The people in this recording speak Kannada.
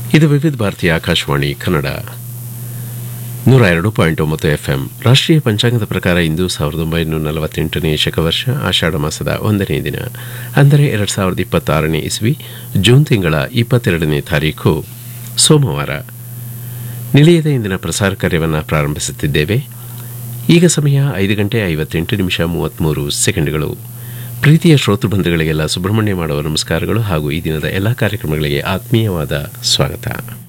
ಇದು ವಿವಿಧ ಭಾರತೀಯ ಆಕಾಶವಾಣಿ ಕನ್ನಡ ನೂರ ಎರಡು ಪಾಯಿಂಟ್ ಒಂಬತ್ತು ಎಫ್ಎಂ ರಾಷ್ಟ್ರೀಯ ಪಂಚಾಂಗದ ಪ್ರಕಾರ ಇಂದು ಸಾವಿರದ ಒಂಬೈನೂರ ನಲವತ್ತೆಂಟನೇ ಶಕವರ್ಷ ಆಷಾಢ ಮಾಸದ ಒಂದನೇ ದಿನ ಅಂದರೆ ಎರಡು ಸಾವಿರದ ಇಪ್ಪತ್ತಾರನೇ ಇಸ್ವಿ ಜೂನ್ ತಿಂಗಳ ಇಪ್ಪತ್ತೆರಡನೇ ತಾರೀಖು ಸೋಮವಾರ ನಿಲಯದ ಇಂದಿನ ಪ್ರಸಾರ ಕಾರ್ಯವನ್ನು ಪ್ರಾರಂಭಿಸುತ್ತಿದ್ದೇವೆ ಈಗ ಸಮಯ ಐದು ಗಂಟೆ ಐವತ್ತೆಂಟು ನಿಮಿಷ ಮೂವತ್ತ್ಮೂರು ಸೆಕೆಂಡ್ಗಳು ಪ್ರೀತಿಯ ಶ್ರೋತೃಬಂಧುಗಳಿಗೆಲ್ಲ ಸುಬ್ರಹ್ಮಣ್ಯ ಮಾಡುವ ನಮಸ್ಕಾರಗಳು ಹಾಗೂ ಈ ದಿನದ ಎಲ್ಲ ಕಾರ್ಯಕ್ರಮಗಳಿಗೆ ಆತ್ಮೀಯವಾದ ಸ್ವಾಗತ